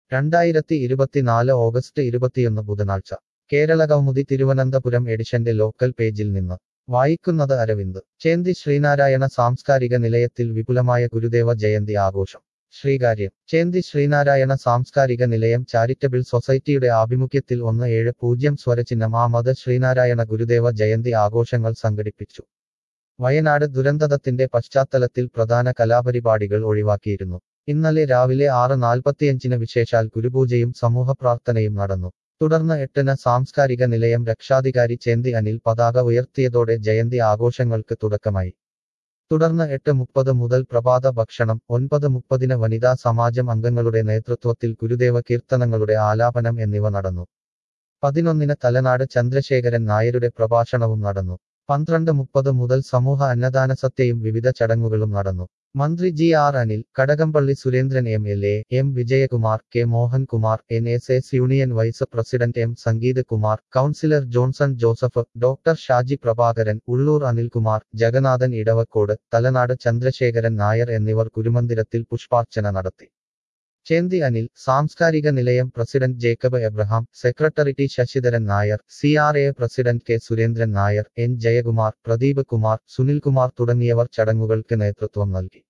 രണ്ടായിരത്തി ഇരുപത്തിനാല് ഓഗസ്റ്റ് ഇരുപത്തിയൊന്ന് ബുധനാഴ്ച കേരള കൗമുദി തിരുവനന്തപുരം എഡിഷന്റെ ലോക്കൽ പേജിൽ നിന്ന് വായിക്കുന്നത് അരവിന്ദ് ചേന്തി ശ്രീനാരായണ സാംസ്കാരിക നിലയത്തിൽ വിപുലമായ ഗുരുദേവ ജയന്തി ആഘോഷം ശ്രീകാര്യം ചേന്തി ശ്രീനാരായണ സാംസ്കാരിക നിലയം ചാരിറ്റബിൾ സൊസൈറ്റിയുടെ ആഭിമുഖ്യത്തിൽ ഒന്ന് ഏഴ് പൂജ്യം സ്വരചിഹ്നം ആമത് ശ്രീനാരായണ ഗുരുദേവ ജയന്തി ആഘോഷങ്ങൾ സംഘടിപ്പിച്ചു വയനാട് ദുരന്തത്തിന്റെ പശ്ചാത്തലത്തിൽ പ്രധാന കലാപരിപാടികൾ ഒഴിവാക്കിയിരുന്നു ഇന്നലെ രാവിലെ ആറ് നാൽപ്പത്തിയഞ്ചിന് വിശേഷാൽ ഗുരുപൂജയും സമൂഹപ്രാർത്ഥനയും നടന്നു തുടർന്ന് എട്ടിന് സാംസ്കാരിക നിലയം രക്ഷാധികാരി ചേന്തി അനിൽ പതാക ഉയർത്തിയതോടെ ജയന്തി ആഘോഷങ്ങൾക്ക് തുടക്കമായി തുടർന്ന് എട്ട് മുപ്പത് മുതൽ പ്രഭാത ഭക്ഷണം ഒൻപത് മുപ്പതിന് വനിതാ സമാജം അംഗങ്ങളുടെ നേതൃത്വത്തിൽ ഗുരുദേവ കീർത്തനങ്ങളുടെ ആലാപനം എന്നിവ നടന്നു പതിനൊന്നിന് തലനാട് ചന്ദ്രശേഖരൻ നായരുടെ പ്രഭാഷണവും നടന്നു പന്ത്രണ്ട് മുപ്പത് മുതൽ സമൂഹ അന്നദാന സത്യയും വിവിധ ചടങ്ങുകളും നടന്നു മന്ത്രി G R Anil Kadakampally Surendran M L A M Vijayakumar K Mohankumar N S S union vice president M Sangeeth Kumar councillor Johnson Joseph doctor Shaji Prabhakaran Ulloor Anilkumar Jagannathan Idavacode Thalanadu Chandrasekharan Nair എന്നിവർ ഗുരുമന്ദിരത്തിൽ പുഷ്പാർച്ചന നടത്തി ചേന്തി അനിൽ സാംസ്കാരിക നിലയം president Jacob Abraham secretary T Sasidharan Nair C R A president K Surendran Nair N Jayakumar Pradeep Kumar Sunilkumar തുടങ്ങിയവർ ചടങ്ങുകൾക്ക് നേതൃത്വം നൽകി